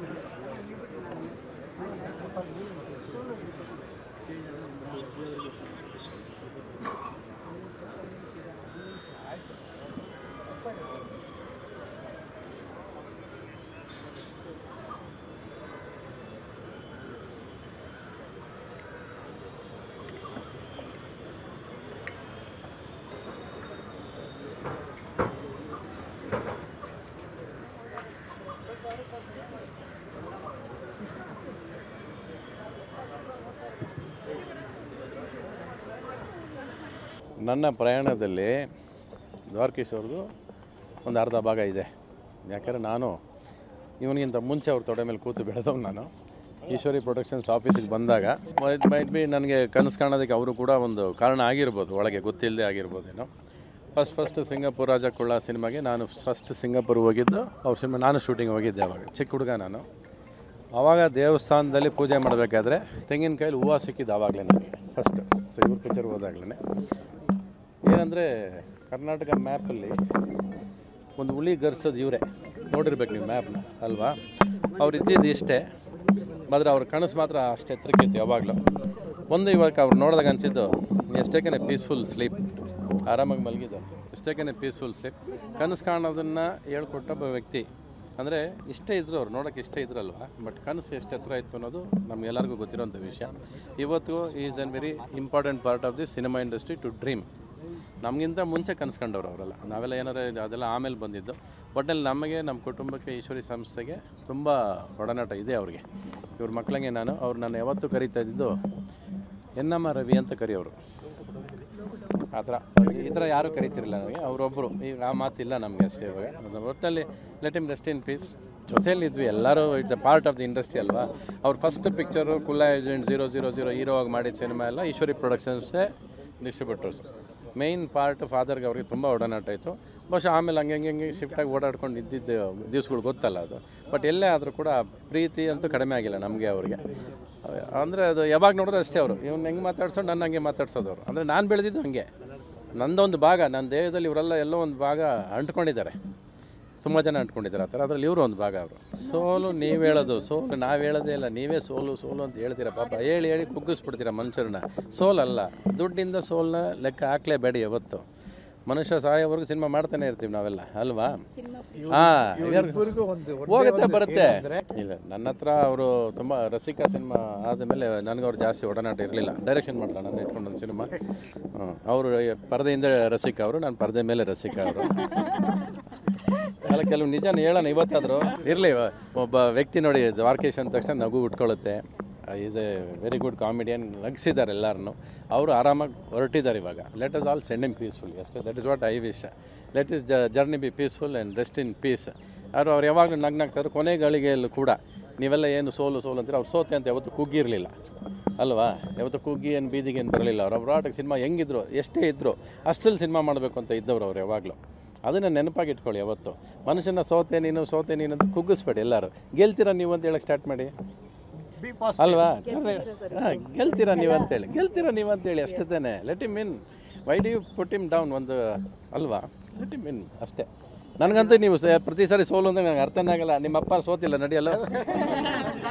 ನನ್ನ ಪ್ರಯಾಣದಲ್ಲಿ ದ್ವಾರಕೀಶ್ ಅವ್ರದ್ದು ಒಂದು ಅರ್ಧ ಭಾಗ ಇದೆ ಯಾಕಂದರೆ ನಾನು ಇವನಿಗಿಂತ ಮುಂಚೆ ಅವ್ರ ತೊಡೆ ಮೇಲೆ ಕೂತು ಬೆಳೆದವ್ ನಾನು ಈಶ್ವರಿ ಪ್ರೊಡಕ್ಷನ್ಸ್ ಆಫೀಸಿಗೆ ಬಂದಾಗ ಮೈಟ್ ಮೈಟ್ ಬಿ ನನಗೆ ಕನಸು ಕಾಣೋದಕ್ಕೆ ಅವರು ಕೂಡ ಒಂದು ಕಾರಣ ಆಗಿರ್ಬೋದು ಒಳಗೆ ಗೊತ್ತಿಲ್ಲದೆ ಆಗಿರ್ಬೋದೇನೋ first first Singapore Raja Kulla ಸಿನಿಮಾಗೆ ನಾನು ಫಸ್ಟ್ ಸಿಂಗಾಪುರ್ ಹೋಗಿದ್ದು ಅವ್ರ ಸಿನಿಮಾ ನಾನು ಶೂಟಿಂಗ್ ಹೋಗಿದ್ದೆ ಅವಾಗ ಚಿಕ್ಕ ಹುಡುಗ ನಾನು ಆವಾಗ ದೇವಸ್ಥಾನದಲ್ಲಿ ಪೂಜೆ ಮಾಡಬೇಕಾದ್ರೆ ತೆಂಗಿನಕಾಯಲ್ಲಿ ಹೂವು ಸಿಕ್ಕಿದ್ದು ಆವಾಗಲೇ ನನಗೆ ಫಸ್ಟ್ ಸೊ ಇವ್ರ ಪಿಕ್ಚರ್ ಹೋದಾಗ್ಲೇ ಏನಂದರೆ ಕರ್ನಾಟಕ ಮ್ಯಾಪಲ್ಲಿ ಒಂದು ಹುಳಿ ಗರ್ಸೋದು ಇವರೇ ನೋಡಿರ್ಬೇಕು ನೀವು ಮ್ಯಾಪ್ನ ಅಲ್ವಾ ಅವ್ರು ಇದ್ದಿದ್ದು ಇಷ್ಟೇ ಆದರೆ ಅವ್ರ ಕನಸು ಮಾತ್ರ ಅಷ್ಟು ಎತ್ತರಕ್ಕೆ ಇತ್ತು ಯಾವಾಗಲೂ ಒಂದು ಇವಾಗ ಅವ್ರು ನೋಡಿದಾಗ ಅನಿಸಿದ್ದು ಎಷ್ಟೇಕನೆ ಪೀಸ್ಫುಲ್ ಸ್ಲೀಪ್ ಆರಾಮಾಗಿ ಮಲಗಿದ್ದು ಎಷ್ಟೇಕನೆ ಪೀಸ್ಫುಲ್ ಸ್ಲೀಪ್ ಕನಸು ಕಾಣೋದನ್ನು ಹೇಳ್ಕೊಟ್ಟ ಒಬ್ಬ ವ್ಯಕ್ತಿ ಅಂದರೆ ಇಷ್ಟೇ ಇದ್ರು ಅವ್ರು ನೋಡೋಕೆ ಇಷ್ಟೇ ಇದ್ರಲ್ವ ಬಟ್ ಕನಸು ಎಷ್ಟು ಎತ್ತರ ಇತ್ತು ಅನ್ನೋದು ನಮಗೆಲ್ಲರಿಗೂ ಗೊತ್ತಿರೋಂಥ ವಿಷಯ ಇವತ್ತು is an very important part of the cinema industry to dream ನಮಗಿಂತ ಮುಂಚೆ ಕನಸ್ಕೊಂಡವ್ರು ಅವರೆಲ್ಲ ನಾವೆಲ್ಲ ಏನಾರ ಅದೆಲ್ಲ ಆಮೇಲೆ ಬಂದಿದ್ದು ಒಟ್ಟಲ್ಲಿ ನಮಗೆ ನಮ್ಮ ಕುಟುಂಬಕ್ಕೆ ಈಶ್ವರಿ ಸಂಸ್ಥೆಗೆ ತುಂಬ ಒಡನಾಟ ಇದೆ ಅವ್ರಿಗೆ ಇವ್ರ ಮಕ್ಕಳಿಗೆ ನಾನು ಅವ್ರು ನಾನು ಯಾವತ್ತೂ ಕರೀತಾ ಇದ್ದಿದ್ದು ಎನ್ನಮ್ಮ ರವಿ ಅಂತ ಕರೆಯೋರು ಆ ಥರ ಈ ಥರ ಯಾರೂ ಕರಿತಿರಲಿಲ್ಲ ನನಗೆ ಅವರೊಬ್ಬರು ಈಗ ಆ ಮಾತಿಲ್ಲ ನಮಗೆ ಅಷ್ಟೇ ಇವಾಗ ಒಟ್ಟಲ್ಲಿ let him rest in peace ಜೊತೆಯಲ್ಲಿ ಇದ್ವಿ ಎಲ್ಲರೂ it's a part of the industry ಅಲ್ವಾ ಅವ್ರ first picture Kulla agent zero zero zero hero ಆಗಿ ಮಾಡಿದ ಸಿನಿಮಾ ಎಲ್ಲ ಈಶ್ವರಿ ಪ್ರೊಡಕ್ಷನ್ಸೇ ಡಿಸ್ಟ್ರಿಬ್ಯೂಟರ್ಸ್ ಮೇಯ್ನ್ ಪಾರ್ಟ್ ಫಾದರ್ಗೆ ಅವ್ರಿಗೆ ತುಂಬ ಒಡನಾಟ ಇತ್ತು ಬಹುಶಃ ಆಮೇಲೆ ಹಂಗೆ ಹಂಗೆ ಹಂಗೆ ಶಿಫ್ಟಾಗಿ ಓಡಾಡ್ಕೊಂಡು ಇದ್ದಿದ್ದು ದಿವ್ಸಗಳು ಗೊತ್ತಲ್ಲ ಅದು ಬಟ್ ಎಲ್ಲೇ ಆದರೂ ಕೂಡ ಪ್ರೀತಿ ಅಂತೂ ಕಡಿಮೆ ಆಗಿಲ್ಲ ನಮಗೆ ಅವ್ರಿಗೆ ಅಂದರೆ ಅದು ಯಾವಾಗ ನೋಡಿದ್ರೆ ಅಷ್ಟೇ ಅವರು ಇವ್ನು ಹೆಂಗೆ ಮಾತಾಡ್ಸೋದು ನನ್ನ ಹಂಗೆ ಮಾತಾಡ್ಸೋದು ಅವರು ಅಂದರೆ ನಾನು ಬೆಳೆದಿದ್ದು ಹಂಗೆ ನಂದೊಂದು ಭಾಗ ನನ್ನ ದೇಹದಲ್ಲಿ ಇವರೆಲ್ಲ ಎಲ್ಲೋ ಒಂದು ಭಾಗ ಅಂಟ್ಕೊಂಡಿದ್ದಾರೆ ತುಂಬ ಜನ ಅಂಟ್ಕೊಂಡಿದ್ದಾರೆ ಆ ಥರ ಅದರಲ್ಲಿ ಇವರು ಒಂದು ಭಾಗ ಅವರು ಸೋಲು ನೀವು ಹೇಳೋದು ಸೋಲು ನಾವು ಹೇಳೋದೇ ಇಲ್ಲ ನೀವೇ ಸೋಲು ಸೋಲು ಅಂತ ಹೇಳ್ತೀರಾ ಪಾಪ ಹೇಳಿ ಹೇಳಿ ಕುಗ್ಗಿಸ್ಬಿಡ್ತೀರಾ ಮನುಷ್ಯರನ್ನ ಸೋಲಲ್ಲ ದುಡ್ಡಿಂದ ಸೋಲನ್ನ ಲೆಕ್ಕ ಹಾಕ್ಲೇಬೇಡಿ ಯಾವತ್ತು ಮನುಷ್ಯ ಸಾಯೋವರೆಗೂ ಸಿನಿಮಾ ಮಾಡ್ತಾನೆ ಇರ್ತೀವಿ ನಾವೆಲ್ಲ ಅಲ್ವಾ ಹಾಂ ಹೋಗುತ್ತೆ ಬರುತ್ತೆ ಇಲ್ಲ ನನ್ನ ಹತ್ರ ಅವರು ತುಂಬ ರಸಿಕಾ ಸಿನಿಮಾ ಆದಮೇಲೆ ನನಗೆ ಅವ್ರು ಜಾಸ್ತಿ ಒಡನಾಟ ಇರಲಿಲ್ಲ ಡೈರೆಕ್ಷನ್ ಮಾಡ್ತಾರೆ ನಾನು ಇಟ್ಕೊಂಡೊಂದು ಸಿನಿಮಾ ಅವರು ಪರದೆಯಿಂದ ರಸಿಕ ಅವರು ನಾನು ಪರದೆ ಮೇಲೆ ರಸಿಕ ಅವರು ಅಲ್ಲ ಕೆಲವು ನಿಜಾನ ಹೇಳೋಣ ಇವತ್ತಾದರೂ ಇರಲಿ ಒಬ್ಬ ವ್ಯಕ್ತಿ ನೋಡಿ ದ್ವಾರಕೇಶ್ ಅಂದ ತಕ್ಷಣ ನಗು ಉಟ್ಕೊಳ್ಳುತ್ತೆ is a very good comedian ನಗಿಸಿದ್ದಾರೆ ಎಲ್ಲರನ್ನು ಅವರು ಆರಾಮಾಗಿ ಹೊರಟಿದ್ದಾರೆ ಇವಾಗ let us all send in peaceful ಅಷ್ಟೇ that is what I wish let his journey be peaceful and rest in peace ಅವರು ಅವ್ರು ಯಾವಾಗಲೂ ನಗ್ನಾಗ್ತಾರೆ ಕೊನೆ ಗಳಿಗೆಯಲ್ಲೂ ಕೂಡ ನೀವೆಲ್ಲ ಏನು ಸೋಲು ಸೋಲು ಅಂತೀರ ಅವ್ರು ಸೋತೆ ಅಂತ ಯಾವತ್ತೂ ಕುಗ್ಗಿರಲಿಲ್ಲ ಅಲ್ವಾ ಯಾವತ್ತು ಕುಗ್ಗಿ ಏನು ಬೀದಿಗೆ ಏನು ಬರಲಿಲ್ಲ ಅವ್ರು ಅವ್ರ ಆಟಕ್ಕೆ ಸಿನಿಮಾ ಹೆಂಗಿದ್ರು ಎಷ್ಟೇ ಇದ್ದರು ಅಷ್ಟಲ್ಲಿ ಸಿನಿಮಾ ಮಾಡಬೇಕು ಅಂತ ಇದ್ದವ್ರು ಅವ್ರು ಯಾವಾಗಲೂ ಅದನ್ನು ನೆನಪಾಗಿ ಇಟ್ಕೊಳ್ಳಿ ಯಾವತ್ತು ಮನುಷ್ಯನ ಸೋತೆ ನೀನು ಸೋತೆ ನೀನು ಅಂತ ಕುಗ್ಗಿಸ್ಬೇಡಿ ಎಲ್ಲರೂ ಗೆಲ್ತೀರಾ ನೀವು ಅಂತ ಹೇಳಕ್ಕೆ ಸ್ಟಾರ್ಟ್ ಮಾಡಿ ಅಲ್ವಾ ಹಾಂ ಗೆಲ್ತೀರಾ ನೀವು ಅಂತೇಳಿ ಗೆಲ್ತೀರಾ ನೀವು ಅಂತೇಳಿ ಅಷ್ಟೇ ತಾನೆ let him in why d you put him down ಒಂದು ಅಲ್ವಾ ಲೆಟ್ ಇಮ್ ಇನ್ ಅಷ್ಟೇ ನನಗಂತೂ ನೀವು ಸ- ಪ್ರತಿ ಸಾರಿ ಸೋಲು ಅಂದ್ರೆ ನನಗೆ ಅರ್ಥನೇ ಆಗಲ್ಲ ನಿಮ್ಮ ಅಪ್ಪ ಸೋತಿಲ್ಲ ನಡೆಯಲ್ಲ